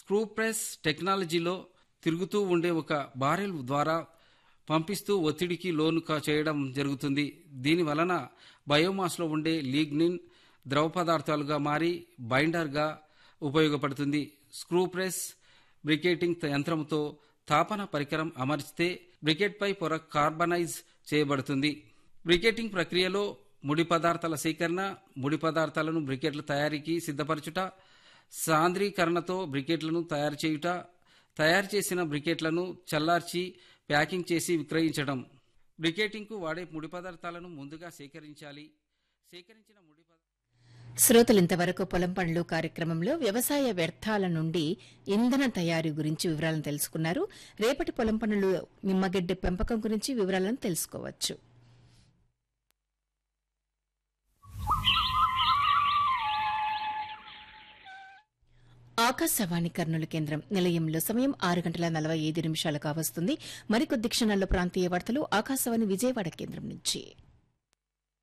screw press టెక్నాలజీలో తిరుగుతూ ఉండే ఒక బారెల్ ద్వారా పంపిస్తూ ఒత్తిడికి లోను కా- చేయడం జరుగుతుంది దీని వలన బయోమాస్లో ఉండే లీగ్నిన్ ద్రవ పదార్థాలుగా మారి బైండర్గా ఉపయోగపడుతుంది స్క్రూ ప్రెస్ బ్రికేటింగ్ యంత్రంతో తాపన పరికరం అమర్చితే బ్రికెట్పై పొర కార్బనైజ్ చేయబడుతుంది బ్రికెటింగ్ ప్రక్రియలో ముడి పదార్థాల సేకరణ ముడి పదార్థాలను బ్రికెట్ల తయారీకి సిద్ధపరచుట సాంద్రీకరణతో బ్రికెట్లను తయారు చేయుట తయారు చేసిన బ్రికెట్లను చల్లార్చి ప్యాకింగ్ చేసి విక్రయించడం బ్రికెటింగ్కు వాడే ముడి పదార్థాలను ముందుగా సేకరించాలి సేకరించిన ముడి పదార్థాలు శ్రోతలింతవరకు పొలం పనులు కార్యక్రమంలో వ్యవసాయ వ్యర్థాల నుండి ఇంధన తయారీ గురించి వివరాలను తెలుసుకున్నారు రేపటి పొలం పనులు నిమ్మగడ్డి పెంపకం గురించి వివరాలను తెలుసుకోవచ్చు ఆకాశవాణి కర్నూలు కేంద్రం నిలయంలో సమయం ఆరు గంటల నలభై ఐదు నిమిషాలు కావస్తుంది మరికొద్ది క్షణాల్లో ప్రాంతీయ వార్తలు ఆకాశవాణి విజయవాడ కేంద్రం నుంచి